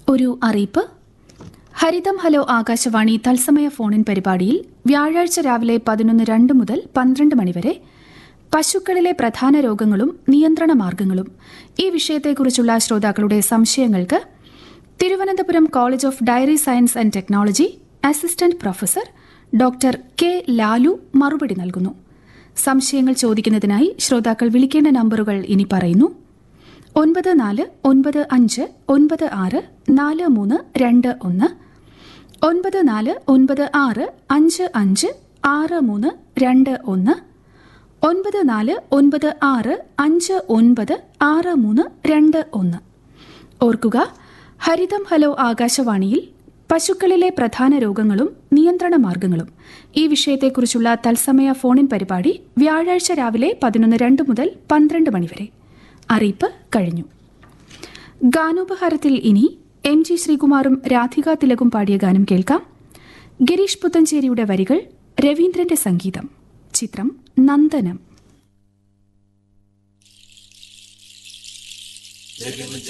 ഒരു അറിയിപ്പ് ഹരിതം ഹലോ ആകാശവാണി തത്സമയ ഫോണിൻ പരിപാടിയിൽ വ്യാഴാഴ്ച രാവിലെ പതിനൊന്ന് രണ്ട് മുതൽ പന്ത്രണ്ട് മണിവരെ പശുക്കളിലെ പ്രധാന രോഗങ്ങളും നിയന്ത്രണ മാർഗങ്ങളും ഈ വിഷയത്തെക്കുറിച്ചുള്ള ശ്രോതാക്കളുടെ സംശയങ്ങൾക്ക് Thiruvananthapuram college of dairy science and technology assistant professor doctor K Lalu മറുപടി നൽകുന്നു സംശയങ്ങൾ ചോദിക്കുന്നതിനായി ശ്രോതാക്കൾ വിളിക്കേണ്ട നമ്പറുകൾ ഇനി പറയുന്നു ഒൻപത് നാല് ഒൻപത് അഞ്ച് ഒൻപത് ആറ് നാല് മൂന്ന് രണ്ട് ഒന്ന് ഒൻപത് നാല് ഒൻപത് ആറ് അഞ്ച് അഞ്ച് ആറ് മൂന്ന് രണ്ട് ഒന്ന് ഒൻപത് നാല് ഒൻപത് ആറ് അഞ്ച് ഒൻപത് ആറ് മൂന്ന് രണ്ട് ഒന്ന് ഓർക്കുക ഹരിതം ഹലോ ആകാശവാണിയിൽ പശുക്കളിലെ പ്രധാന രോഗങ്ങളും നിയന്ത്രണ മാർഗങ്ങളും ഈ വിഷയത്തെക്കുറിച്ചുള്ള തത്സമയ ഫോണിൻ പരിപാടി വ്യാഴാഴ്ച രാവിലെ പതിനൊന്ന് രണ്ട് മുതൽ പന്ത്രണ്ട് മണിവരെ അറിയിപ്പ് കഴിഞ്ഞു ഗാനോപഹാരത്തിൽ ഇനി എം ജി ശ്രീകുമാറും രാധിക തിലകും പാടിയ ഗാനം കേൾക്കാം ഗിരീഷ് പുത്തഞ്ചേരിയുടെ വരികൾ രവീന്ദ്രന്റെ സംഗീതം ചിത്രം നന്ദനം